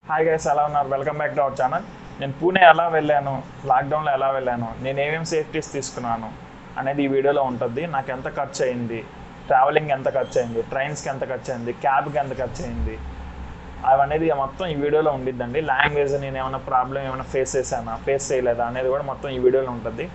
Hi guys ఎలా ఉన్నారు welcome back to our channel నేను పూణే ఎలా వెళ్ళాను లాక్డౌన్లో ఎలా వెళ్ళాను నేను ఏమేమి సేఫ్టీస్ తీసుకున్నాను అనేది ఈ వీడియోలో ఉంటుంది నాకు ఎంత ఖర్చు అయింది ట్రావెలింగ్ ఎంత ఖర్చు అయింది ట్రైన్స్కి ఎంత ఖర్చు అయింది క్యాబ్కి ఎంత ఖర్చు అయింది అవనేది మొత్తం ఈ వీడియోలో ఉండిద్దండి లాంగ్వేజ్ నేను ఏమైనా ప్రాబ్లం ఏమైనా ఫేస్ చేశానా ఫేస్ చేయలేదా అనేది కూడా మొత్తం ఈ వీడియోలో ఉంటుంది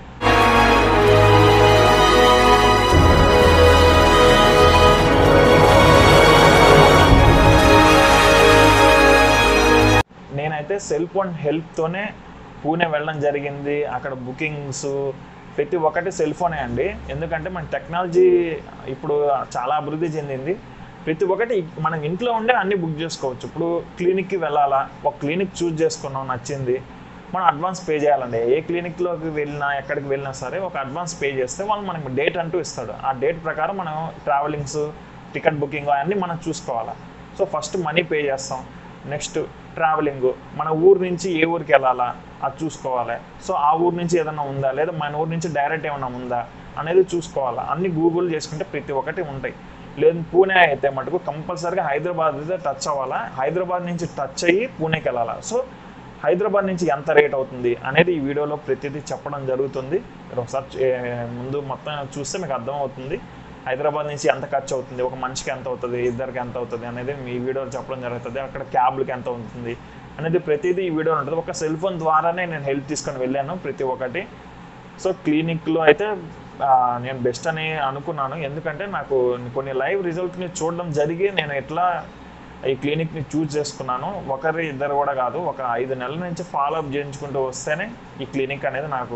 నేనైతే సెల్ ఫోన్ హెల్ప్తోనే పూణే వెళ్ళడం జరిగింది అక్కడ బుకింగ్స్ ప్రతి ఒక్కటి సెల్ ఫోనే అండి ఎందుకంటే మన టెక్నాలజీ ఇప్పుడు చాలా అభివృద్ధి చెందింది ప్రతి ఒక్కటి మనం ఇంట్లో ఉండే అన్ని బుక్ చేసుకోవచ్చు ఇప్పుడు క్లినిక్కి వెళ్ళాలా ఒక క్లినిక్ చూస్ చేసుకున్నాం నచ్చింది మనం అడ్వాన్స్ పే చేయాలండి ఏ క్లినిక్లోకి వెళ్ళినా ఎక్కడికి వెళ్ళినా సరే ఒక అడ్వాన్స్ పే చేస్తే వాళ్ళు మనకి డేట్ అంటూ ఇస్తాడు ఆ డేట్ ప్రకారం మనం ట్రావెలింగ్స్ టికెట్ బుకింగ్ అవన్నీ మనం చూసుకోవాలా సో ఫస్ట్ మనీ పే చేస్తాం నెక్స్ట్ ట్రావెలింగ్ మన ఊరు నుంచి ఏ ఊరికి వెళ్ళాలా అది చూసుకోవాలి సో ఆ ఊరు నుంచి ఏదైనా ఉందా లేదా మన ఊరు నుంచి డైరెక్ట్ ఏమైనా ఉందా అనేది చూసుకోవాలా అన్ని గూగుల్ చేసుకుంటే ప్రతి ఒక్కటి ఉంటాయి లేదు పూణే అయితే మటుకు కంపల్సరీగా హైదరాబాద్ అయితే టచ్ అవ్వాలా హైదరాబాద్ నుంచి టచ్ అయ్యి పూణేకి వెళ్ళాలా సో హైదరాబాద్ నుంచి ఎంత రేట్ అవుతుంది అనేది ఈ వీడియోలో ప్రతిదీ చెప్పడం జరుగుతుంది మీరు ఒకసారి చే- ముందు మొత్తం చూస్తే మీకు అర్థమవుతుంది హైదరాబాద్ నుంచి ఎంత ఖర్చు అవుతుంది ఒక మనిషికి ఎంత అవుతుంది ఇద్దరికి ఎంత అవుతుంది అనేది మీ వీడియోలో చెప్పడం జరుగుతుంది అక్కడ క్యాబ్లకి ఎంత అవుతుంది అనేది ప్రతిదీ ఈ వీడియోలో ఉంటుంది ఒక సెల్ ఫోన్ ద్వారానే నేను హెల్ప్ తీసుకొని వెళ్ళాను ప్రతి ఒక్కటి సో క్లినిక్లో అయితే ఆ, నేను బెస్ట్ అని అనుకున్నాను ఎందుకంటే నాకు కొన్ని లైవ్ రిజల్ట్ని చూడడం జరిగి నేను ఎట్లా ఈ క్లినిక్ని చూజ్ చేసుకున్నాను ఒకరి ఇద్దరు కూడా కాదు ఒక ఐదు నెలల నుంచి ఫాలో అప్ చేయించుకుంటూ వస్తేనే ఈ క్లినిక్ అనేది నాకు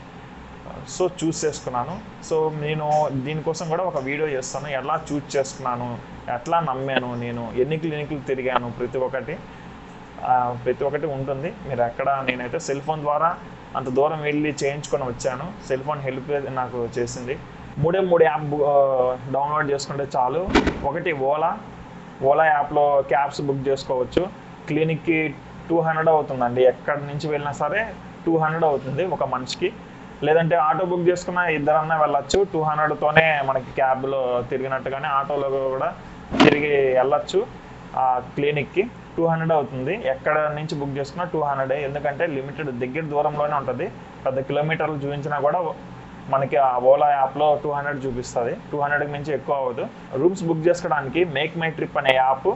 సో చూస్ చేసుకున్నాను సో నేను దీనికోసం కూడా ఒక వీడియో చేస్తాను ఎలా చూజ్ చేసుకున్నాను ఎట్లా నమ్మాను నేను ఎన్ని క్లినిక్లు తిరిగాను ప్రతి ఒక్కటి ఆ, ప్రతి ఒక్కటి ఉంటుంది మీరు ఎక్కడ నేనైతే సెల్ ఫోన్ ద్వారా అంత దూరం వెళ్ళి చేయించుకొని వచ్చాను సెల్ ఫోన్ హెల్ప్ నాకు చేసింది మూడే మూడు యాప్ డౌన్లోడ్ చేసుకుంటే చాలు ఒకటి ఓలా ఓలా యాప్లో క్యాబ్స్ బుక్ చేసుకోవచ్చు క్లినిక్కి టూ హండ్రెడ్ అవుతుందండి ఎక్కడి నుంచి వెళ్ళినా సరే టూ హండ్రెడ్ అవుతుంది ఒక మనిషికి లేదంటే ఆటో బుక్ చేసుకున్న ఇద్దరన్నా వెళ్ళొచ్చు టూ హండ్రెడ్తోనే మనకి క్యాబ్లో తిరిగినట్టుగానే ఆటోలో కూడా తిరిగి వెళ్ళొచ్చు ఆ క్లినిక్కి టూ హండ్రెడ్ అవుతుంది ఎక్కడ నుంచి బుక్ చేసుకున్నా టూ హండ్రెడ్ ఎందుకంటే లిమిటెడ్ దగ్గర దూరంలోనే ఉంటుంది పెద్ద కిలోమీటర్లు చూపించినా కూడా మనకి ఆ ఓలా యాప్లో టూ హండ్రెడ్ చూపిస్తుంది టూ హండ్రెడ్కి మించి ఎక్కువ అవ్వదు రూమ్స్ బుక్ చేసుకోవడానికి మేక్ మై ట్రిప్ అనే యాప్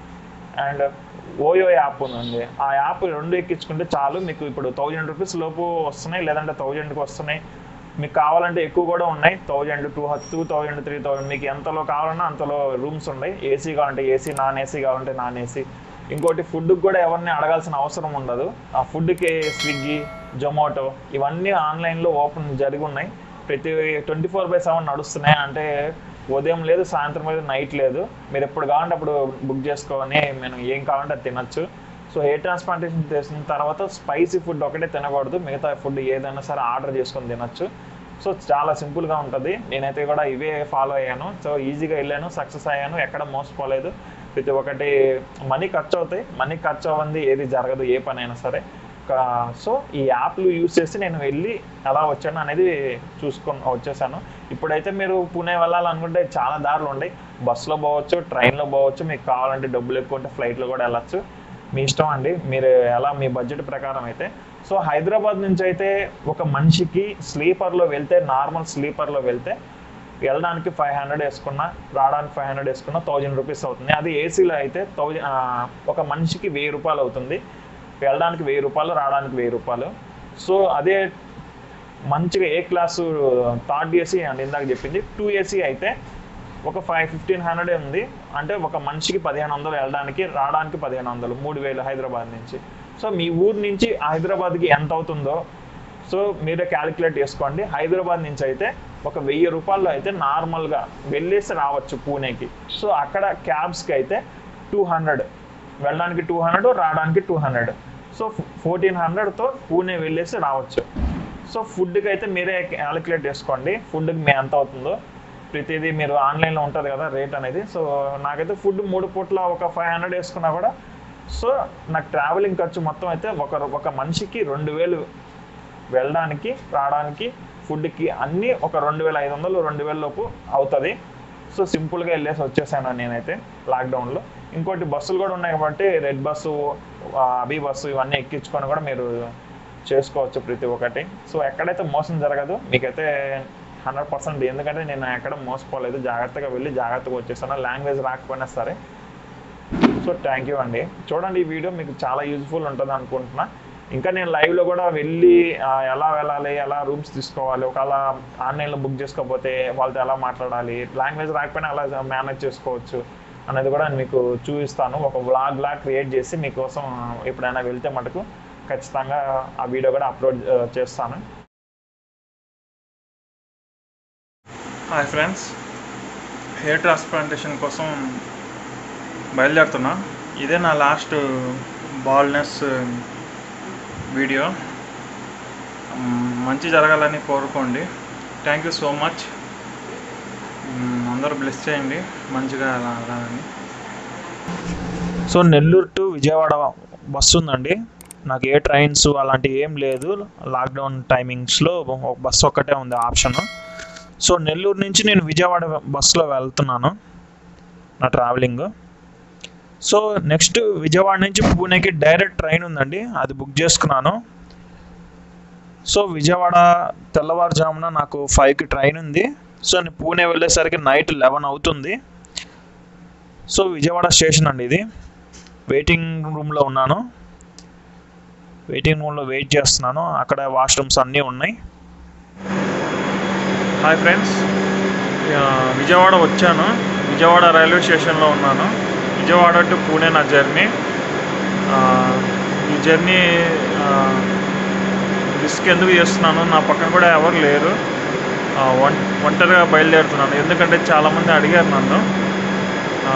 అండ్ ఓయో యాప్ ఉంది ఆ యాప్ రెండు ఎక్కించుకుంటే చాలు మీకు ఇప్పుడు థౌజండ్ రూపీస్ లోపు వస్తున్నాయి లేదంటే థౌజండ్కి వస్తున్నాయి మీకు కావాలంటే ఎక్కువ కూడా ఉన్నాయి thousand two two thousand three thousand మీకు ఎంతలో కావాలన్నా అంతలో రూమ్స్ ఉన్నాయి ఏసీ కావాలంటే ఏసీ నాన్ ఏసీ కావాలంటే నాన్ ఏసీ ఇంకోటి ఫుడ్కి కూడా ఎవరిని అడగాల్సిన అవసరం ఉండదు ఆ ఫుడ్కి స్విగ్గీ జొమాటో ఇవన్నీ ఆన్లైన్లో ఓపెన్ జరిగి ఉన్నాయి ప్రతి ట్వంటీ ఫోర్ బై సెవెన్ నడుస్తున్నాయి అంటే ఉదయం లేదు సాయంత్రం లేదు నైట్ లేదు మీరు ఎప్పుడు కావాలంటే అప్పుడు బుక్ చేసుకొని మనం ఏం కావాలంటే అది తినచ్చు సో హెయిర్ ట్రాన్స్ప్లాంటేషన్ చేసిన తర్వాత స్పైసీ ఫుడ్ ఒకటే తినకూడదు మిగతా ఫుడ్ ఏదైనా సరే ఆర్డర్ చేసుకొని తినచ్చు సో చాలా సింపుల్గా ఉంటుంది నేనైతే కూడా ఇవే ఫాలో అయ్యాను సో ఈజీగా వెళ్ళాను సక్సెస్ అయ్యాను ఎక్కడ మోసపోలేదు ప్రతి ఒక్కటి మనీ ఖర్చు అవుతాయి మనీ ఖర్చు అవ్వంది ఏది జరగదు ఏ పని అయినా సరే కా- సో ఈ యాప్లు యూస్ చేసి నేను వెళ్ళి ఎలా వచ్చాను అనేది చూసుకొని వచ్చేసాను ఇప్పుడైతే మీరు పూణే వెళ్ళాలనుకుంటే చాలా దారులు ఉన్నాయి బస్సులో పోవచ్చు ట్రైన్లో పోవచ్చు మీకు కావాలంటే డబ్బులు ఎక్కువ ఉంటే ఫ్లైట్లో కూడా వెళ్ళచ్చు మీ ఇష్టం అండి మీరు ఎలా మీ బడ్జెట్ ప్రకారం అయితే సో హైదరాబాద్ నుంచి అయితే ఒక మనిషికి స్లీపర్లో వెళ్తే నార్మల్ స్లీపర్లో వెళ్తే వెళ్ళడానికి ఫైవ్ హండ్రెడ్ వేసుకున్నా రావడానికి ఫైవ్ హండ్రెడ్ వేసుకున్నా థౌజండ్ రూపీస్ అవుతుంది అది ఏసీలో అయితే థౌజండ్ ఒక మనిషికి వెయ్యి రూపాయలు అవుతుంది వెళ్ళడానికి వెయ్యి రూపాయలు రావడానికి వెయ్యి రూపాయలు సో అదే మంచిగా ఏ క్లాసు థర్డ్ ఏసీ అండి ఇందాక చెప్పింది టూ ఏసీ అయితే ఒక ఫైవ్ ఫిఫ్టీన్ హండ్రెడ్ ఉంది అంటే ఒక మనిషికి పదిహేను వందలు వెళ్ళడానికి రావడానికి పదిహేను వందలు మూడు వేలు హైదరాబాద్ నుంచి సో మీ ఊరు నుంచి హైదరాబాద్కి ఎంత అవుతుందో సో మీరే క్యాలిక్యులేట్ చేసుకోండి హైదరాబాద్ నుంచి అయితే ఒక వెయ్యి రూపాయలు అయితే నార్మల్గా వెళ్ళేసి రావచ్చు పూణేకి సో అక్కడ క్యాబ్స్కి అయితే టూ హండ్రెడ్ వెళ్ళడానికి టూ హండ్రెడ్ రావడానికి టూ హండ్రెడ్ సో ఫోర్టీన్ హండ్రెడ్తో పూణే వెళ్ళేసి రావచ్చు సో ఫుడ్కి అయితే మీరే క్యాలిక్యులేట్ చేసుకోండి ఫుడ్కి మీ ఎంత అవుతుందో ప్రతిదీ మీరు ఆన్లైన్లో ఉంటుంది కదా రేట్ అనేది సో నాకైతే ఫుడ్ మూడు పూట్ల ఒక ఫైవ్ హండ్రెడ్ వేసుకున్నా కూడా సో నాకు ట్రావెలింగ్ ఖర్చు మొత్తం అయితే ఒక ఒక మనిషికి రెండు వేలు వెళ్ళడానికి రావడానికి ఫుడ్కి అన్నీ ఒక రెండు వేల ఐదు వందలు రెండు వేల లోపు అవుతుంది సో సింపుల్గా వెళ్ళేసి వచ్చేసాను నేనైతే లాక్డౌన్లో ఇంకోటి బస్సులు కూడా ఉన్నాయి కాబట్టి రెడ్ బస్సు ఆ, అభి బస్సు ఇవన్నీ ఎక్కించుకొని కూడా మీరు చేసుకోవచ్చు ప్రతి ఒక్కటి సో ఎక్కడైతే మోసం జరగదు మీకైతే హండ్రెడ్ పర్సెంట్ ఎందుకంటే నేను ఎక్కడ మోసపోలేదు జాగ్రత్తగా వెళ్ళి జాగ్రత్తగా వచ్చేసాను లాంగ్వేజ్ రాకపోయినా సరే సో థ్యాంక్ యూ అండి చూడండి ఈ వీడియో మీకు చాలా యూజ్ఫుల్ ఉంటుంది అనుకుంటున్నా ఇంకా నేను లైవ్లో కూడా వెళ్ళి ఆ, ఎలా వెళ్ళాలి ఎలా రూమ్స్ తీసుకోవాలి ఒకవేళ ఆన్లైన్లో బుక్ చేసుకోకపోతే వాళ్ళతో ఎలా మాట్లాడాలి లాంగ్వేజ్ రాకపోయినా ఎలా మేనేజ్ చేసుకోవచ్చు అనేది కూడా నేను మీకు చూపిస్తాను ఒక వ్లాగ్ లా క్రియేట్ చేసి మీకోసం ఎప్పుడైనా వెళ్తే మటుకు ఖచ్చితంగా ఆ వీడియో కూడా అప్లోడ్ చేస్తాను హాయ్ ఫ్రెండ్స్ హెయిర్ ట్రాన్స్ప్లాంటేషన్ కోసం బయలుదేరుతున్నా ఇదే నా లాస్ట్ బాల్నెస్ వీడియో మ్, మంచి జరగాలని కోరుకోండి థ్యాంక్ యూ సో మచ్ మ్, అందరూ బ్లెస్ చేయండి మంచిగా రావాలని so Nellore to Vijayawada bus ఉందండి నాకు ఏ ట్రైన్స్ అలాంటివి ఏం లేదు లాక్డౌన్ టైమింగ్స్లో ఒక బస్సు ఒక్కటే ఉంది ఆప్షన్ సో నెల్లూరు నుంచి నేను విజయవాడ బస్సులో వెళ్తున్నాను నా ట్రావెలింగ్ సో నెక్స్ట్ విజయవాడ నుంచి పూణేకి డైరెక్ట్ ట్రైన్ ఉందండి అది బుక్ చేసుకున్నాను సో విజయవాడ తెల్లవారుజామున నాకు ఫైవ్కి ట్రైన్ ఉంది సో నేను పూణే వెళ్ళేసరికి నైట్ లెవెన్ అవుతుంది సో విజయవాడ స్టేషన్ అండి ఇది వెయిటింగ్ రూమ్లో ఉన్నాను వెయిటింగ్ రూమ్లో వెయిట్ చేస్తున్నాను అక్కడ వాష్రూమ్స్ అన్నీ ఉన్నాయి హాయ్ ఫ్రెండ్స్ ఆ, విజయవాడ వచ్చాను విజయవాడ రైల్వే స్టేషన్లో ఉన్నాను విజయవాడ టు పూణే నా జర్నీ ఆ, ఈ జర్నీ ఆ, రిస్క్ ఎందుకు చేస్తున్నాను నా పక్కన కూడా ఎవరు లేరు ఆ, ఒం ఒంటరిగా బయలుదేరుతున్నాను ఎందుకంటే చాలామంది అడిగారు నన్ను ఆ,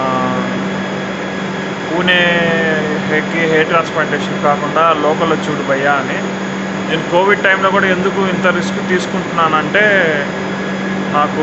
పూణే హెయిర్కి హెయిర్ ట్రాన్స్ప్లాంటేషన్ కాకుండా లోకల్లో చూడు భయ్యా అని నేను కోవిడ్ టైంలో కూడా ఎందుకు ఇంత రిస్క్ తీసుకుంటున్నానంటే నాకు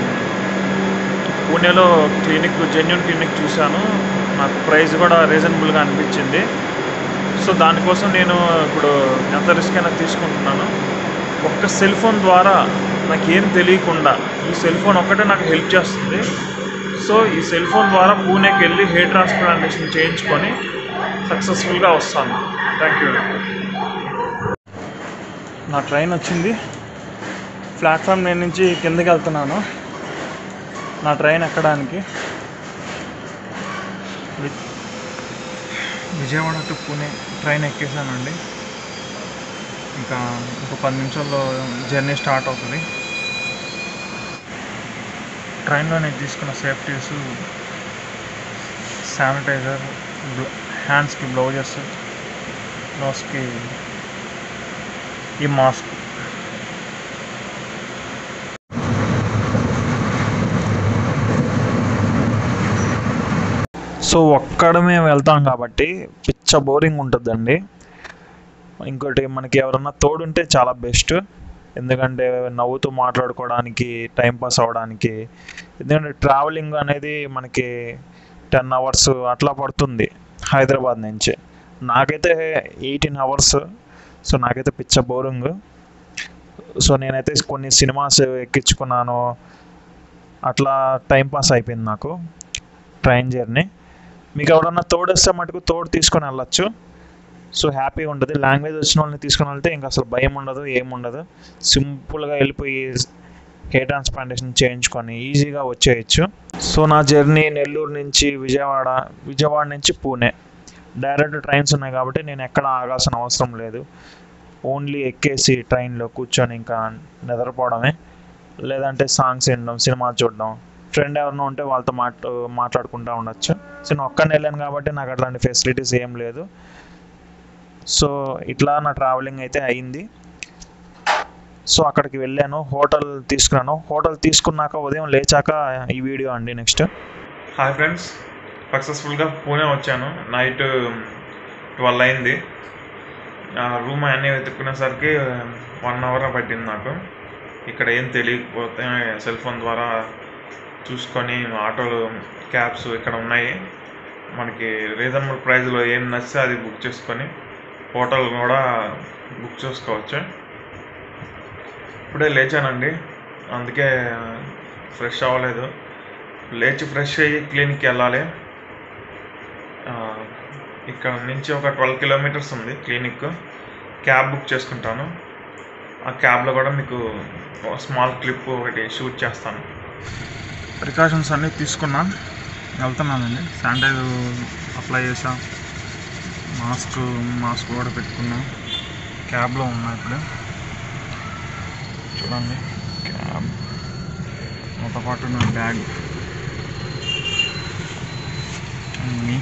పూణేలో క్లినిక్ జెన్యున్ క్లినిక్ చూశాను నాకు ప్రైస్ కూడా రీజనబుల్గా అనిపించింది సో దానికోసం నేను ఇప్పుడు ఎంత రిస్క్ అయినా తీసుకుంటున్నాను ఒక్క సెల్ ఫోన్ ద్వారా నాకు ఏం తెలియకుండా ఈ సెల్ ఫోన్ ఒక్కటే నాకు హెల్ప్ చేస్తుంది సో ఈ సెల్ ఫోన్ ద్వారా పూణేకి వెళ్ళి హెయిర్ ట్రాన్స్ప్లాంటేషన్ చేయించుకొని సక్సెస్ఫుల్గా వస్తాను థ్యాంక్ యూ నా ట్రైన్ వచ్చింది ప్లాట్ఫామ్ నేను నుంచి కిందకి వెళ్తున్నాను నా ట్రైన్ ఎక్కడానికి వి- విజయవాడ టు పూణే ట్రైన్ ఎక్కేసానండి ఇంకా ఒక పది నిమిషాల్లో జర్నీ స్టార్ట్ అవుతుంది ట్రైన్లో నేను తీసుకున్న సేఫ్టీస్ శానిటైజర్ హ్యాండ్స్కి బ్లౌజెస్ నోస్కి ఈ మాస్క్ సో ఒక్కడమే వెళ్తాం కాబట్టి పిచ్చ బోరింగ్ ఉంటుందండి ఇంకోటి మనకి ఎవరన్నా తోడుంటే చాలా బెస్ట్ ఎందుకంటే నవ్వుతూ మాట్లాడుకోవడానికి టైం పాస్ అవ్వడానికి ఎందుకంటే ట్రావెలింగ్ అనేది మనకి టెన్ అవర్స్ అట్లా పడుతుంది హైదరాబాద్ నుంచి నాకైతే ఎయిటీన్ అవర్స్ సో నాకైతే పిచ్చ బోరింగ్ సో నేనైతే కొన్ని సినిమాస్ ఎక్కించుకున్నాను అట్లా టైం పాస్ అయిపోయింది నాకు ట్రైన్ జర్నీ మీకు ఎవరన్నా తోడేస్తే మటుకు తోడు తీసుకొని వెళ్ళచ్చు సో హ్యాపీగా ఉంటుంది లాంగ్వేజ్ వచ్చిన వాళ్ళని తీసుకొని వెళ్తే ఇంకా అసలు భయం ఉండదు ఏముండదు సింపుల్గా వెళ్ళిపోయి హెయిర్ ట్రాన్స్ప్లాంటేషన్ చేయించుకొని ఈజీగా వచ్చేయచ్చు సో నా జర్నీ నెల్లూరు నుంచి విజయవాడ విజయవాడ నుంచి పూణే డైరెక్ట్ ట్రైన్స్ ఉన్నాయి కాబట్టి నేను ఎక్కడ ఆగాల్సిన అవసరం లేదు ఓన్లీ ఎక్కేసి ట్రైన్లో కూర్చొని ఇంకా నిద్రపోవడమే లేదంటే సాంగ్స్ వినడం సినిమా చూడడం ఫ్రెండ్ ఎవరైనా ఉంటే వాళ్ళతో మాట్ మాట్లాడుకుంటూ ఉండొచ్చు సో నేను ఒక్కనే వెళ్ళాను కాబట్టి నాకు అట్లాంటి ఫెసిలిటీస్ ఏం లేదు సో ఇట్లా నా ట్రావెలింగ్ అయితే అయింది సో అక్కడికి వెళ్ళాను హోటల్ తీసుకున్నాను హోటల్ తీసుకున్నాక ఉదయం లేచాక ఈ వీడియో అండి నెక్స్ట్ హాయ్ ఫ్రెండ్స్ సక్సెస్ఫుల్గా పూణే వచ్చాను నైట్ ట్వెల్వ్ అయింది రూమ్ అన్నీ వెతుక్కునేసరికి వన్ అవర్ పట్టింది నాకు ఇక్కడ ఏం తెలియకపోతే సెల్ ఫోన్ ద్వారా చూసుకొని ఆటోలు క్యాబ్స్ ఇక్కడ ఉన్నాయి మనకి రీజనబుల్ ప్రైస్లో ఏం నచ్చితే అది బుక్ చేసుకొని హోటల్ కూడా బుక్ చేసుకోవచ్చు ఇప్పుడే లేచానండి అందుకే ఫ్రెష్ అవ్వలేదు లేచి ఫ్రెష్ అయ్యి క్లినిక్కి వెళ్ళాలి ఆ, ఇక్కడ నుంచి ఒక ట్వెల్వ్ కిలోమీటర్స్ ఉంది క్లినిక్ క్యాబ్ బుక్ చేసుకుంటాను ఆ క్యాబ్లో కూడా మీకు స్మాల్ క్లిప్ ఒకటి షూట్ చేస్తాను ప్రికాషన్స్ అన్నీ తీసుకున్నా వెళ్తున్నానండి శానిటైజర్ అప్లై చేసా మాస్క్ మాస్క్ కూడా పెట్టుకున్నా క్యాబ్లో ఉన్నా ఇప్పుడు చూడండి క్యాబ్ నాతో పాటు నా బ్యాగ్ అన్నీ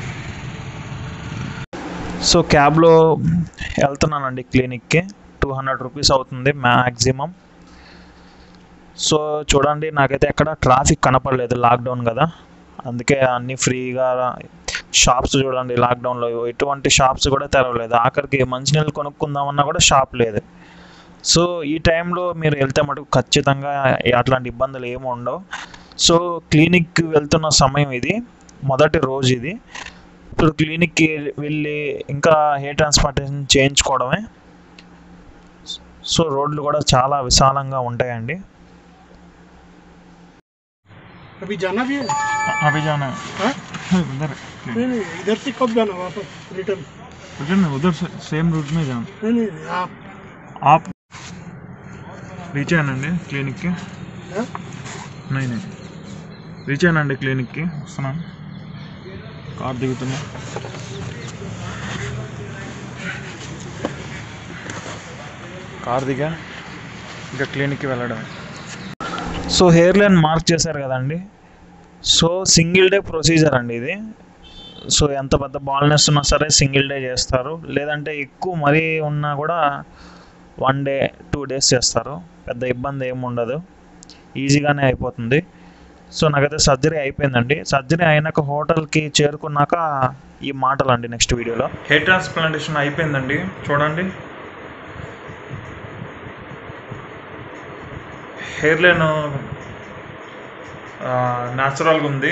సో క్యాబ్లో వెళ్తున్నానండి క్లినిక్కి టూ హండ్రెడ్ రూపీస్ అవుతుంది మ్యాక్సిమం సో చూడండి నాకైతే ఎక్కడ ట్రాఫిక్ కనపడలేదు లాక్డౌన్ కదా అందుకే అన్నీ ఫ్రీగా షాప్స్ చూడండి లాక్డౌన్లో ఎటువంటి షాప్స్ కూడా తెరవలేదు ఆఖరికి మంచినీళ్ళు కొనుక్కుందామన్నా కూడా షాప్ లేదు సో ఈ టైంలో మీరు వెళ్తే మటుకు ఖచ్చితంగా అట్లాంటి ఇబ్బందులు ఏమి ఉండవు సో క్లినిక్ వెళ్తున్న సమయం ఇది మొదటి రోజు ఇది ఇప్పుడు క్లినిక్కి వెళ్ళి ఇంకా హెయిర్ ట్రాన్స్ప్లాంటేషన్ చేయించుకోవడమే సో రోడ్లు కూడా చాలా విశాలంగా ఉంటాయండి अभी जाना भी है अभी जाना हाँ? है उधर नहीं नहीं इधर से कब जाना वापस रिटर्न उधर ना उधर से सेम रूट में जाना नहीं नहीं आप आप రీచ్ అయ్యానండి క్లినిక్కి हाँ? నై నై రీచ్ అయ్యానండి క్లినిక్కి వస్తున్నాను కార్ దిగుతున్నా కార్ దిగా ఇంకా క్లినిక్కి వెళ్ళడం సో హెయిర్ లైన్ మార్క్ చేశారు కదండి సో సింగిల్ డే ప్రొసీజర్ అండి ఇది సో ఎంత పెద్ద బాల్నెస్ ఉన్నా సరే సింగిల్ డే చేస్తారు లేదంటే ఎక్కువ మరీ ఉన్నా కూడా వన్ డే టూ డేస్ చేస్తారు పెద్ద ఇబ్బంది ఏమి ఉండదు ఈజీగానే అయిపోతుంది సో నాకైతే సర్జరీ అయిపోయిందండి సర్జరీ అయినాక హోటల్కి చేరుకున్నాక ఈ మాటలు అండి నెక్స్ట్ వీడియోలో హెయిర్ ట్రాన్స్ప్లాంటేషన్ అయిపోయిందండి చూడండి హెయిర్ లైన్ న్యాచురల్గా ఉంది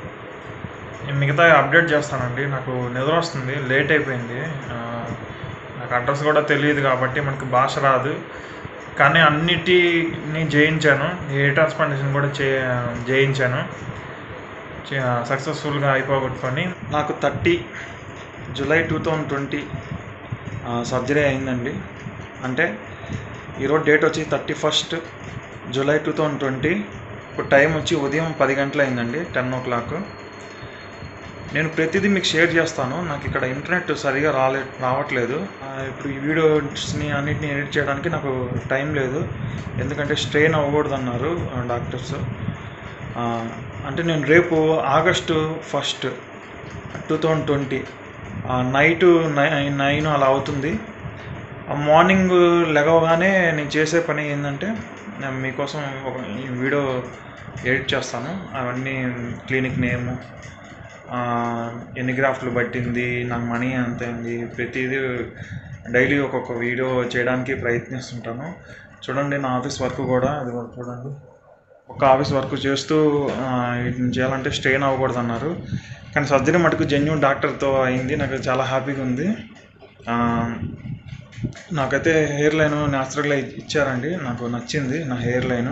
మిగతా అప్డేట్ చేస్తానండి నాకు నిద్ర వస్తుంది లేట్ అయిపోయింది ఆ, నాకు అడ్రస్ కూడా తెలియదు కాబట్టి మనకు భాష రాదు కానీ అన్నిటిని జయించాను హెయిర్ ట్రాన్స్ప్లాంటేషన్ కూడా చే జయించాను సక్సెస్ఫుల్గా అయిపోగొట్టుకొని నాకు thirty July two thousand twenty surgery అయిందండి అంటే ఈరోజు డేట్ వచ్చి thirty first July two thousand twenty ఇప్పుడు టైం వచ్చి ఉదయం పది గంటలు అయిందండి టెన్ ఓ క్లాక్ నేను ప్రతిదీ మీకు షేర్ చేస్తాను నాకు ఇక్కడ ఇంటర్నెట్ సరిగా రాలే రావట్లేదు ఆ, ఇప్పుడు ఈ వీడియోస్ని అన్నిటిని ఎడిట్ చేయడానికి నాకు టైం లేదు ఎందుకంటే స్ట్రెయిన్ అవ్వకూడదు అన్నారు డాక్టర్స్ అంటే నేను రేపు August first two thousand twenty night nine nine అలా అవుతుంది ఆ మార్నింగ్ లెగవగానే నేను చేసే పని ఏంటంటే నేను మీకోసం ఒక ఈ వీడియో ఎడిట్ చేస్తాను అవన్నీ క్లినిక్ నేము ఎన్ని గ్రాఫ్లు పట్టింది నాకు మనీ ఎంత అయింది ప్రతిదీ డైలీ ఒక్కొక్క వీడియో చేయడానికి ప్రయత్నిస్తుంటాను చూడండి నా ఆఫీస్ వర్క్ కూడా అది కూడా చూడండి ఒక ఆఫీస్ వర్క్ చేస్తూ ఆ, వీటిని చేయాలంటే స్ట్రెయిన్ అవ్వకూడదు అన్నారు కానీ సర్జరీ మటుకు జెన్యున్ డాక్టర్తో అయింది నాకు చాలా హ్యాపీగా ఉంది ఆ, నాకైతే హెయిర్ లైన్ న్యాచురల్గా ఇచ్చారండి నాకు నచ్చింది నా హెయిర్ లైన్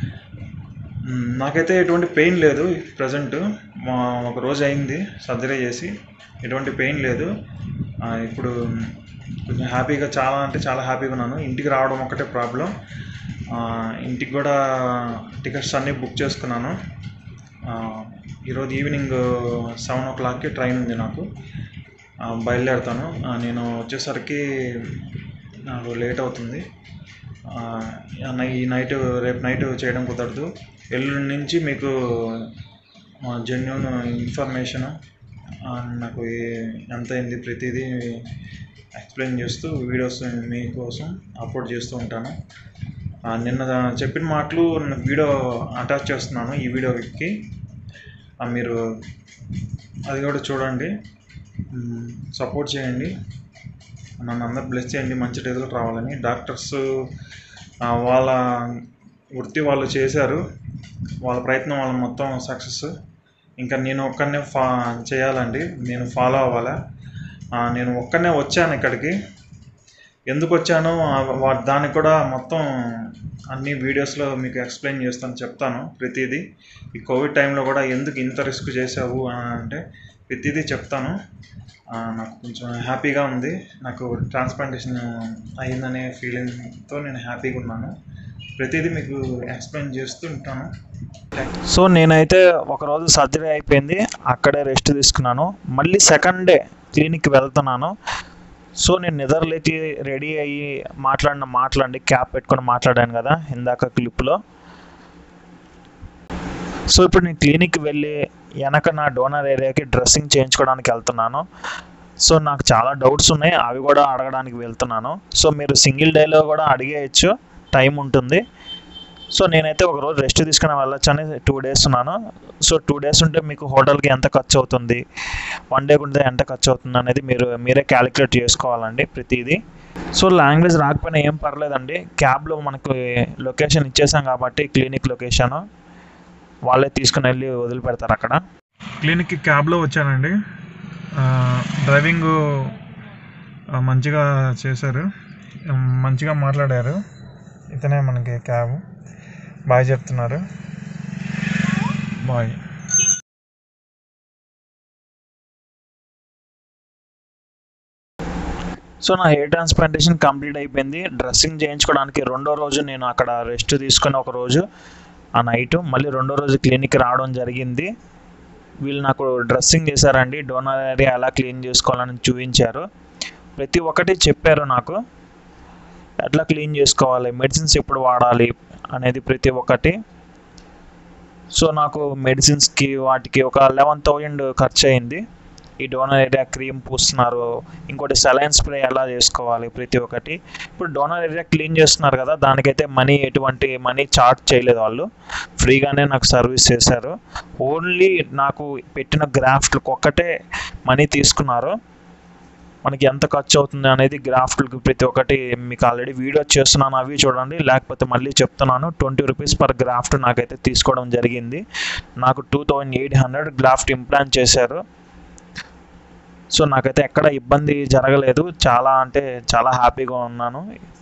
మ్, నాకైతే ఎటువంటి పెయిన్ లేదు ప్రజెంట్ మా ఒక రోజు అయింది సర్జరీ చేసి ఎటువంటి పెయిన్ లేదు ఆ, ఇప్పుడు కొంచెం హ్యాపీగా చాలా అంటే చాలా హ్యాపీగా ఉన్నాను ఇంటికి రావడం ఒకటే ప్రాబ్లం ఇంటికి కూడా టికెట్స్ అన్నీ బుక్ చేసుకున్నాను ఆ, ఈరోజు ఈవినింగ్ సెవెన్ ఓ క్లాక్కి ట్రైన్ ఉంది నాకు ఆ, బయలుదేరుతాను ఆ, నేను వచ్చేసరికి నాకు లేట్ అవుతుంది ఆ, ఈ నైట్ రేపు నైట్ చేయడం కుదరదు ఎల్లుండి నుంచి మీకు జెన్యున్ ఇన్ఫర్మేషన్ నాకు ఏ- ఎంత అయింది ప్రతిదీ ఎక్స్ప్లెయిన్ చేస్తూ వీడియోస్ మీకోసం అప్లోడ్ చేస్తూ ఉంటాను ఆ, నిన్న చెప్పిన మాటలు వీడియో అటాచ్ చేస్తున్నాను ఈ వీడియోకి ఆ, మీరు అది కూడా చూడండి సపోర్ట్ చేయండి నన్ను అందరు బ్లెస్ చేయండి మంచి రిజల్ట్ రావాలని డాక్టర్స్ ఆ, వాళ్ళ వృత్తి వాళ్ళు చేశారు వాళ్ళ ప్రయత్నం వాళ్ళ మొత్తం సక్సెస్ ఇంకా నేను ఒక్కనే ఫా చేయాలండి నేను ఫాలో అవ్వాలా ఆ, నేను ఒక్కనే వచ్చాను ఇక్కడికి ఎందుకు వచ్చానో ఆ- వా- దానికి కూడా మొత్తం అన్ని వీడియోస్లో మీకు ఎక్స్ప్లెయిన్ చేస్తాను చెప్తాను ప్రతిదీ ఈ కోవిడ్ టైంలో కూడా ఎందుకు ఇంత రిస్క్ చేసావు అని అంటే ప్రతిదీ చెప్తాను ఆ, నాకు కొంచెం హ్యాపీగా ఉంది నాకు ట్రాన్స్ప్లాంటేషన్ అయిందనే ఫీలింగ్తో నేను హ్యాపీగా ఉన్నాను ప్రతిదీ మీకు ఎక్స్ప్లెయిన్ చేస్తూ ఉంటాను సో నేనైతే ఒకరోజు సర్జరీ అయిపోయింది అక్కడే రెస్ట్ తీసుకున్నాను మళ్ళీ సెకండ్ డే క్లినిక్కి వెళ్తున్నాను సో నేను నిద్రలేచి రెడీ అయ్యి మాట్లాడిన మాట్లాడి క్యాప్ పెట్టుకొని మాట్లాడాను కదా ఇందాక క్లిప్లో సో ఇప్పుడు నేను క్లినిక్కి వెళ్ళి వెనక నా డోనర్ ఏరియాకి డ్రెస్సింగ్ చేయించుకోవడానికి వెళ్తున్నాను సో నాకు చాలా డౌట్స్ ఉన్నాయి అవి కూడా అడగడానికి వెళ్తున్నాను సో మీరు సింగిల్ డేలో కూడా అడిగేయచ్చు టైం ఉంటుంది సో నేనైతే ఒక రోజు రెస్ట్ తీసుకుని వెళ్ళొచ్చు అని టూ డేస్ ఉన్నాను సో టూ డేస్ ఉంటే మీకు హోటల్కి ఎంత ఖర్చు అవుతుంది వన్ డే ఉంటే ఎంత ఖర్చు అవుతుంది అనేది మీరు మీరే క్యాలిక్యులేట్ చేసుకోవాలండి ప్రతిదీ సో లాంగ్వేజ్ రాకపోయినా ఏం పర్లేదండి క్యాబ్లో మనకు లొకేషన్ ఇచ్చేసాం కాబట్టి క్లినిక్ లొకేషన్ వాళ్ళే తీసుకుని వెళ్ళి వదిలిపెడతారు అక్కడ క్లినిక్కి క్యాబ్లో వచ్చానండి ఆ, డ్రైవింగ్ ఆ, మంచిగా చేశారు ఉమ్, మంచిగా మాట్లాడారు ఇతనే మనకి క్యాబ్ బాయ్ చెప్తున్నారు బాయ్ సో నా హెయిర్ ట్రాన్స్ప్లాంటేషన్ కంప్లీట్ అయిపోయింది డ్రెస్సింగ్ చేయించుకోవడానికి రెండో రోజు నేను అక్కడ రెస్ట్ తీసుకుని ఒక రోజు ఆ నైట్ మళ్ళీ రెండో రోజు క్లినిక్ రావడం జరిగింది వీళ్ళు నాకు డ్రెస్సింగ్ చేశారండి డోనర్ ఏరియా ఎలా క్లీన్ చేసుకోవాలని చూపించారు ప్రతి ఒక్కటి చెప్పారు నాకు ఎట్లా క్లీన్ చేసుకోవాలి మెడిసిన్స్ ఎప్పుడు వాడాలి అనేది ప్రతి ఒక్కటి సో నాకు మెడిసిన్స్కి వాటికి ఒక లెవెన్ థౌజండ్ ఖర్చు అయింది ఈ డోనర్ ఏరియా క్రీమ్ పూస్తున్నారు ఇంకోటి సెలైన్ స్ప్రే ఎలా చేసుకోవాలి ప్రతి ఒక్కటి ఇప్పుడు డోనర్ ఏరియా క్లీన్ చేస్తున్నారు కదా దానికైతే మనీ ఎటువంటి మనీ చార్జ్ చేయలేదు వాళ్ళు ఫ్రీగానే నాకు సర్వీస్ చేశారు ఓన్లీ నాకు పెట్టిన గ్రాఫ్ట్లకు ఒక్కటే మనీ తీసుకున్నారు మనకి ఎంత ఖర్చు అవుతుంది అనేది గ్రాఫ్ట్లకి ప్రతి ఒక్కటి మీకు ఆల్రెడీ వీడియో చేస్తున్నాను అవి చూడండి లేకపోతే మళ్ళీ చెప్తున్నాను ట్వంటీ రూపీస్ పర్ గ్రాఫ్ట్ నాకైతే తీసుకోవడం జరిగింది నాకు two thousand eight hundred graft implant చేశారు సో నాకైతే ఎక్కడ ఇబ్బంది జరగలేదు చాలా అంటే చాలా హ్యాపీగా ఉన్నాను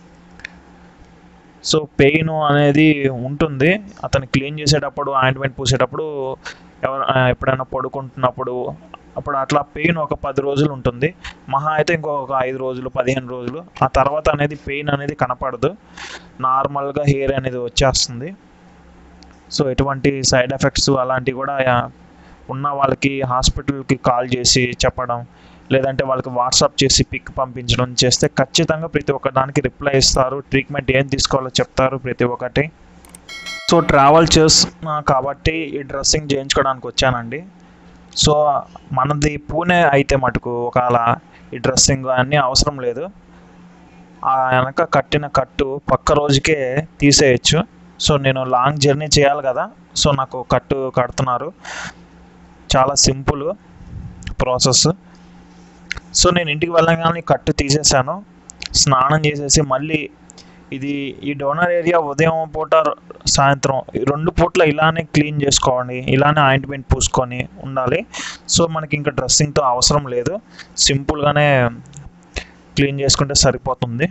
సో పెయిన్ అనేది ఉంటుంది అతను క్లీన్ చేసేటప్పుడు ఆయింట్మెంట్ పూసేటప్పుడు ఎవరు ఆ, ఎప్పుడైనా పడుకుంటున్నప్పుడు అప్పుడు అట్లా పెయిన్ ఒక పది రోజులు ఉంటుంది మహా అయితే ఇంకొక ఐదు రోజులు పదిహేను రోజులు ఆ తర్వాత అనేది పెయిన్ అనేది కనపడదు నార్మల్గా హెయిర్ అనేది వచ్చేస్తుంది సో ఎటువంటి సైడ్ ఎఫెక్ట్స్ అలాంటివి కూడా ఆ, ఉన్న వాళ్ళకి హాస్పిటల్కి కాల్ చేసి చెప్పడం లేదంటే వాళ్ళకి వాట్సాప్ చేసి పిక్ పంపించడం చేస్తే ఖచ్చితంగా ప్రతి ఒక్క దానికి రిప్లై ఇస్తారు ట్రీట్మెంట్ ఏం తీసుకోవాలో చెప్తారు ప్రతి ఒక్కటి సో ట్రావెల్ చేస్తున్నా కాబట్టి ఈ డ్రెస్సింగ్ చేయించుకోవడానికి వచ్చానండి సో మనది పూణే అయితే మటుకు ఒకవేళ ఈ డ్రెస్సింగ్ అన్నీ అవసరం లేదు ఆ వెనక కట్టిన కట్టు పక్క రోజుకే తీసేయచ్చు సో నేను లాంగ్ జర్నీ చేయాలి కదా సో నాకు కట్టు కడుతున్నారు చాలా సింపుల్ ప్రాసెస్ సో నేను ఇంటికి వెళ్ళగానే కట్టు తీసేసాను స్నానం చేసేసి మళ్ళీ ఇది ఈ డోనర్ ఏరియా ఉదయం పూట సాయంత్రం ఈ రెండు పూట్ల ఇలానే క్లీన్ చేసుకోండి ఇలానే ఆయింట్మెంట్ పూసుకొని ఉండాలి సో మనకి ఇంకా డ్రెస్సింగ్తో అవసరం లేదు సింపుల్గానే క్లీన్ చేసుకుంటే సరిపోతుంది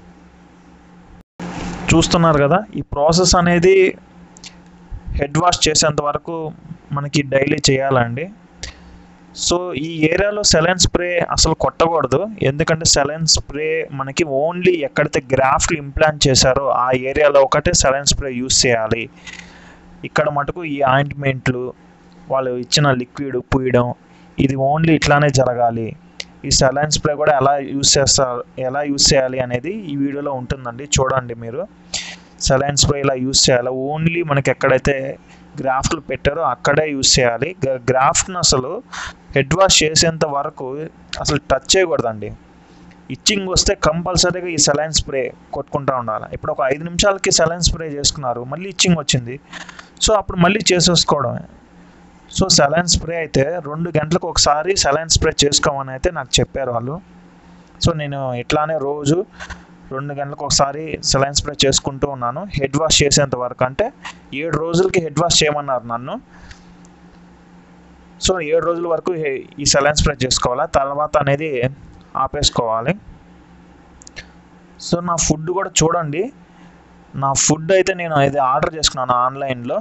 చూస్తున్నారు కదా ఈ ప్రాసెస్ అనేది హెడ్ వాష్ చేసేంత వరకు మనకి డైలీ చేయాలండి సో ఈ ఏరియాలో సెలైన్ స్ప్రే అసలు కొట్టకూడదు ఎందుకంటే సెలైన్ స్ప్రే మనకి ఓన్లీ ఎక్కడైతే గ్రాఫ్ట్లు ఇంప్లాంట్ చేశారో ఆ ఏరియాలో ఒకటే సెలైన్ స్ప్రే యూస్ చేయాలి ఇక్కడ మటుకు ఈ ఆయింట్మెంట్లు వాళ్ళు ఇచ్చిన లిక్విడ్ పూయడం ఇది ఓన్లీ ఇట్లానే జరగాలి ఈ సెలైన్ స్ప్రే కూడా ఎలా యూస్ చేస్తారు ఎలా యూస్ చేయాలి అనేది ఈ వీడియోలో ఉంటుందండి చూడండి మీరు సెలైన్ స్ప్రే ఇలా యూస్ చేయాలి ఓన్లీ మనకి ఎక్కడైతే గ్రాఫ్ట్లు పెట్టారో అక్కడే యూస్ చేయాలి గ- గ్రాఫ్ట్ని అసలు హెడ్ వాష్ చేసేంత వరకు అసలు టచ్ చేయకూడదండి ఇచ్చింగ్ వస్తే కంపల్సరీగా ఈ సెలైన్ స్ప్రే కొట్టుకుంటూ ఉండాలి ఇప్పుడు ఒక ఐదు నిమిషాలకి సెలైన్ స్ప్రే చేసుకున్నారు మళ్ళీ ఇచ్చింగ్ వచ్చింది సో అప్పుడు మళ్ళీ చేసేసుకోవడమే సో సెలైన్ స్ప్రే అయితే రెండు గంటలకు ఒకసారి సెలైన్ స్ప్రే చేసుకోమని అయితే నాకు చెప్పారు వాళ్ళు సో నేను ఇట్లానే రోజు రెండు గంటలకు ఒకసారి సెలైన్ స్ప్రే చేసుకుంటూ ఉన్నాను హెడ్ వాష్ చేసేంత వరకు అంటే ఏడు రోజులకి హెడ్ వాష్ చేయమన్నారు నన్ను సో ఏడు రోజుల వరకు హే- ఈ సెలైన్ స్ప్రే చేసుకోవాలి తర్వాత అనేది ఆపేసుకోవాలి సో నా ఫుడ్ కూడా చూడండి నా ఫుడ్ అయితే నేను ఇది ఆర్డర్ చేసుకున్నాను ఆన్లైన్లో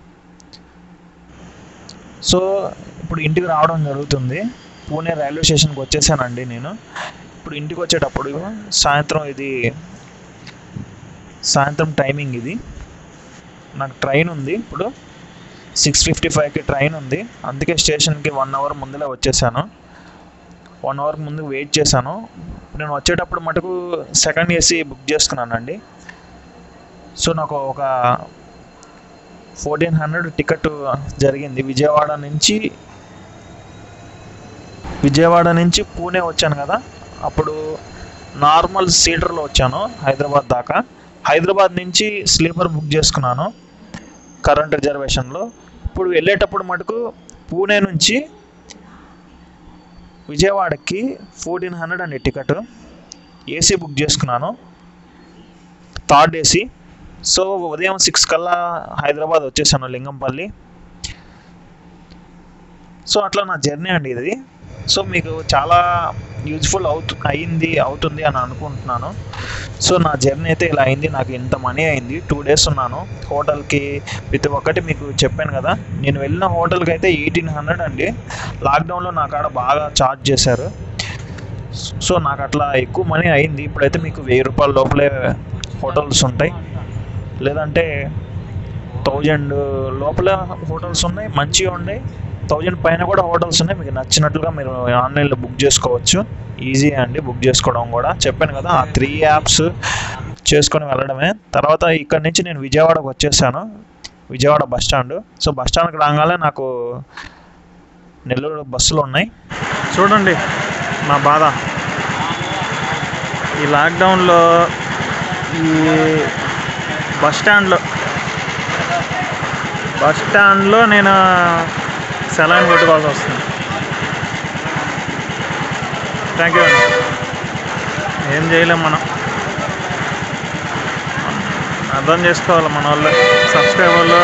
సో ఇప్పుడు ఇంటికి రావడం జరుగుతుంది పూణే రైల్వే స్టేషన్కి వచ్చేసానండి నేను ఇప్పుడు ఇంటికి వచ్చేటప్పుడు సాయంత్రం ఇది సాయంత్రం టైమింగ్ ఇది నాకు ట్రైన్ ఉంది ఇప్పుడు సిక్స్ ఫిఫ్టీ ఫైవ్కి ట్రైన్ ఉంది అందుకే స్టేషన్కి వన్ అవర్ ముందులే వచ్చేసాను వన్ అవర్ ముందు వెయిట్ చేశాను నేను వచ్చేటప్పుడు మటుకు సెకండ్ ఏసీ బుక్ చేసుకున్నానండి సో నాకు ఒక ఫోర్టీన్ హండ్రెడ్ టికెట్ జరిగింది విజయవాడ నుంచి విజయవాడ నుంచి పూణే వచ్చాను కదా అప్పుడు నార్మల్ సీటర్లో వచ్చాను హైదరాబాద్ దాకా హైదరాబాద్ నుంచి స్లీపర్ బుక్ చేసుకున్నాను కరెంట్ రిజర్వేషన్లో ఇప్పుడు వెళ్ళేటప్పుడు మటుకు పూణే నుంచి విజయవాడకి ఫోర్టీన్ హండ్రెడ్ అండి టికెట్ ఏసీ బుక్ చేసుకున్నాను థర్డ్ ఏసీ సో ఉదయం సిక్స్ కల్లా హైదరాబాద్ వచ్చేసాను లింగంపల్లి సో అట్లా నా జర్నీ అండి ఇది సో మీకు చాలా యూజ్ఫుల్ అవుతు అయింది అవుతుంది అని అనుకుంటున్నాను సో నా జర్నీ అయితే ఇలా అయింది నాకు ఇంత మనీ అయింది టూ డేస్ ఉన్నాను హోటల్కి ప్రతి ఒక్కటి మీకు చెప్పాను కదా నేను వెళ్ళిన హోటల్కి అయితే ఎయిటీన్ హండ్రెడ్ అండి లాక్డౌన్లో నా కాడ బాగా ఛార్జ్ చేశారు సో నాకు అట్లా ఎక్కువ మనీ అయింది ఇప్పుడైతే మీకు వెయ్యి రూపాయల లోపలే హోటల్స్ ఉంటాయి లేదంటే థౌజండ్ లోపల హోటల్స్ ఉన్నాయి మంచిగా ఉన్నాయి థౌజండ్ పైన కూడా హోటల్స్ ఉన్నాయి మీకు నచ్చినట్లుగా మీరు ఆన్లైన్లో బుక్ చేసుకోవచ్చు ఈజీ అండి బుక్ చేసుకోవడం కూడా చెప్పాను కదా ఆ త్రీ యాప్స్ చేసుకొని వెళ్ళడమే తర్వాత ఇక్కడ నుంచి నేను విజయవాడకు వచ్చేసాను Vijayawada bus stand so bus స్టాండ్కి రాగానే నాకు నెల్లూరు బస్సులు ఉన్నాయి చూడండి నా బాధ ఈ లాక్డౌన్లో ఈ బస్ స్టాండ్లో బస్ స్టాండ్లో నేను సెలైన్ కొట్టుకోవాల్సి వస్తుంది థ్యాంక్ యూ అండి ఏం చేయలేం మనం అర్థం చేసుకోవాలి మన వాళ్ళు సబ్స్క్రైబర్లు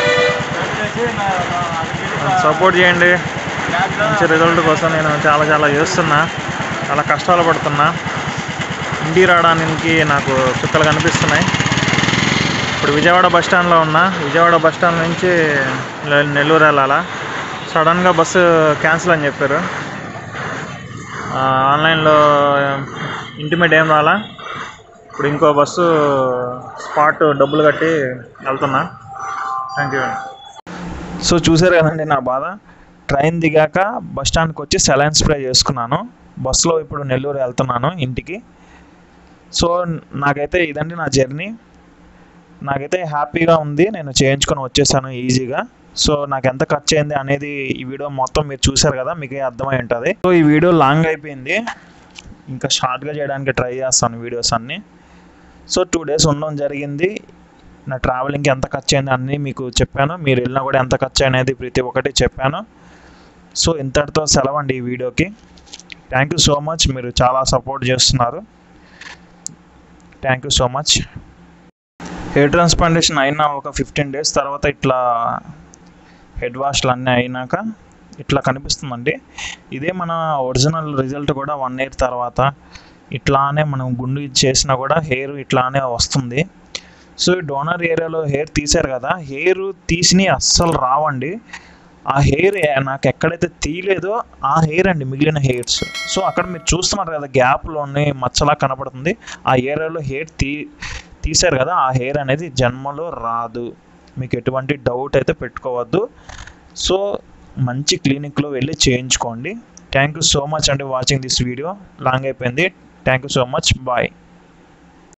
సపోర్ట్ చేయండి మంచి రిజల్ట్ కోసం నేను చాలా చాలా చేస్తున్నా చాలా కష్టాలు పడుతున్నా ఇంటికి రావడానికి నాకు చుక్కలు కనిపిస్తున్నాయి ఇప్పుడు విజయవాడ బస్ స్టాండ్లో ఉన్నా విజయవాడ బస్ స్టాండ్ నుంచి నె- నెల్లూరు వెళ్ళాలా సడన్గా బస్సు క్యాన్సిల్ అని చెప్పారు ఆ, ఆన్లైన్లో ఇంటిమేట్ ఏం రాలా ఇప్పుడు ఇంకో బస్సు స్పాట్ డబ్బులు కట్టి వెళ్తున్నా థ్యాంక్ యూ అండి సో చూసారు కదండి నా బాధ ట్రైన్ దిగాక బస్ స్టాండ్కి వచ్చి సెలైన్ స్ప్రే చేసుకున్నాను బస్సులో ఇప్పుడు నెల్లూరు వెళ్తున్నాను ఇంటికి సో నాకైతే ఇదండి నా జర్నీ నాకైతే హ్యాపీగా ఉంది నేను చేయించుకొని వచ్చేసాను ఈజీగా సో నాకు ఎంత ఖర్చు అయింది అనేది ఈ వీడియో మొత్తం మీరు చూసారు కదా మీకే అర్థమై ఉంటుంది సో ఈ వీడియో లాంగ్ అయిపోయింది ఇంకా షార్ట్గా చేయడానికి ట్రై చేస్తాను వీడియోస్ అన్నీ సో టూ డేస్ ఉండడం జరిగింది నా ట్రావెలింగ్కి ఎంత ఖర్చు అయింది అన్నీ మీకు చెప్పాను మీరు వెళ్ళినా కూడా ఎంత ఖర్చు అనేది ప్రతి ఒక్కటి చెప్పాను సో ఇంతటితో సెలవు అండి ఈ వీడియోకి థ్యాంక్ యూ సో మచ్ మీరు చాలా సపోర్ట్ చేస్తున్నారు thank you so much hair transplantation అయిన ఒక ఫిఫ్టీన్ డేస్ తర్వాత ఇట్లా హెడ్ వాష్లు అన్నీ అయినాక ఇట్లా కనిపిస్తుందండి ఇదే మన ఒరిజినల్ రిజల్ట్ కూడా వన్ ఇయర్ తర్వాత ఇట్లానే మనం గుండు చేసినా కూడా హెయిర్ ఇట్లానే వస్తుంది సో ఈ డోనర్ ఏరియాలో హెయిర్ తీశారు కదా హెయిర్ తీసిని అస్సలు రావండి ఆ హెయిర్ నాకు ఎక్కడైతే తీయలేదో ఆ హెయిర్ అండి మిగిలిన హెయిర్స్ సో అక్కడ మీరు చూస్తున్నారు కదా గ్యాప్లోని మచ్చలా కనపడుతుంది ఆ ఏరియాలో హెయిర్ తీ తీశారు కదా ఆ హెయిర్ అనేది జన్మలో రాదు మీకు ఎటువంటి డౌట్ అయితే పెట్టుకోవద్దు సో మంచి క్లినిక్లో వెళ్ళి చేయించుకోండి థ్యాంక్ యూ సో మచ్ అండి వాచింగ్ దిస్ వీడియో లాంగ్ అయిపోయింది thank you so much bye